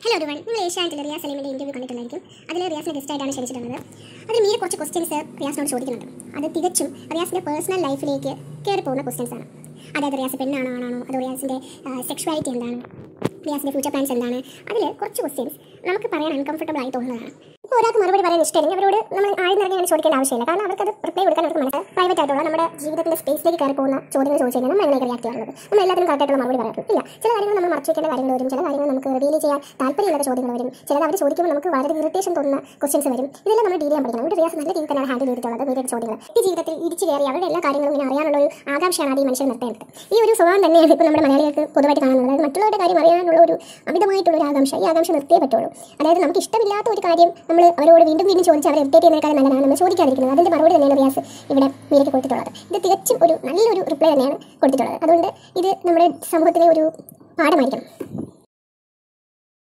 hello ഒരുവൺ നിങ്ങൾ ഏഷ്യാനെറ്റിൽ Riyas സലീമിൻ്റെ interview കണ്ടിട്ടുണ്ടായിരിക്കും അതിൽ റിയാസിനെ ഗസ്റ്റായിട്ടാണ് ക്ഷണിച്ചിട്ടുള്ളത് അതിൽ മീരെ കുറച്ച് ക്വസ്റ്റ്യൻസ് റിയാസിനോട് ചോദിക്കുന്നുണ്ട് അത് തികച്ചും റിയാസിൻ്റെ പേഴ്സണൽ ലൈഫിലേക്ക് കയറി പോകുന്ന ക്വസ്റ്റ്യൻസ് ആണ് അതായത് റിയാസ് പെണ്ണാണോ ആണാണോ അതോ റിയാസിൻ്റെ സെക്ഷുവാലിറ്റി എന്താണ് റിയാസിൻ്റെ ഫ്യൂച്ചർ പ്ലാൻസ് എന്താണ് അതിൽ കുറച്ച് ക്വസ്റ്റ്യൻസ് നമുക്ക് പറയാൻ അൺകംഫർട്ടബിൾ ആയി തോന്നുന്നതാണ് ഇപ്പോൾ ഒരാൾക്ക് മറുപടി പറയാൻ ഇഷ്ടമില്ലെങ്കിൽ അവരോട് നമ്മൾ ആഴ്ന്നിറങ്ങി അങ്ങനെ ചോദിക്കേണ്ട ആവശ്യമില്ല കാരണം അവർക്കത് റിപ്ലൈ കൊടുക്കാൻ അവർക്ക് മനസ്സിലായി പ്രൈവറ്റ് ആയിട്ടുള്ള നമ്മുടെ ജീവിതത്തിൻ്റെ സ്പേസിലേക്ക് കയറി പോകുന്ന ചോദ്യങ്ങൾ ചോദിച്ചു കഴിഞ്ഞാൽ നമ്മൾ എങ്ങനെ റിയാക്ട് ചെയ്യാറുള്ളത് നമ്മൾ എല്ലാത്തിനും കറക്റ്റായിട്ടുള്ള മറുപടി പറയാറുണ്ട് ഇല്ല ചില കാര്യങ്ങൾ നമ്മൾ മറച്ചു വെക്കേണ്ട കാര്യങ്ങൾ വരും ചില കാര്യങ്ങൾ നമുക്ക് റിവീൽ ചെയ്യാൻ താല്പര്യമില്ലാത്ത ചോദ്യങ്ങൾ വരും ചിലത് അവർ ചോദിക്കുമ്പോൾ നമുക്ക് വളരെ ഇറിറ്റേഷൻ തോന്നുന്ന ക്വസ്റ്റ്യൻസ് വരും ഇതെല്ലാം നമ്മൾ ഡീൽ ചെയ്യാൻ പഠിക്കണം ഇവിടെ റിയാസ് നല്ല രീതിയിൽ തന്നെയാണ് ഹാൻഡിൽ ചെയ്തിട്ടുള്ളത് വീട്ടിൽ ചോദ്യങ്ങൾ ഈ ജീവിതത്തിൽ ഇടിച്ചു കയറി അവരുടെ എല്ലാ കാര്യങ്ങളും ഇങ്ങനെ അറിയാനുള്ള ഒരു ആകാംക്ഷയാണ് ആദ്യം മനുഷ്യൻ നിർത്തേണ്ടത് ഈ ഒരു സ്വഭാവം തന്നെയാണ് ഇപ്പോൾ നമ്മുടെ മലയാളികൾക്ക് പൊതുവായിട്ട് കാണുന്നത് അതായത് മറ്റുള്ളവരുടെ കാര്യം അറിയാനുള്ള ഒരു അമിതമായിട്ടുള്ള ഒരു ആകാംക്ഷ ഈ ആകാംക്ഷ നിർത്തിയേ പറ്റുള്ളൂ അതായത് നമുക്ക് ഇഷ്ടമില്ലാത്ത ഒരു കാര്യം നമ്മൾ അവരോട് വീണ്ടും വീണ്ടും ചോദിച്ച് അവരെ ഇറിറ്റേറ്റ് ചെയ്യുന്നതിനേക്കാൾ നല്ലതാണ് നമ്മൾ ചോദിക്കാതിരിക്കുന്നത് അതിൻ്റെ മറുപടി തന്നെയാണ് റിയാസ് ഇവിടെ മീരയ്ക്ക് കൊടുത്തിട്ടുള്ളത് ഇത് തികച്ചും ഒരു നല്ലൊരു റിപ്ലൈ തന്നെയാണ് കൊടുത്തിട്ടുള്ളത് അതുകൊണ്ട് ഇത് നമ്മുടെ സമൂഹത്തിലെ ഒരു പാഠമായിരിക്കണം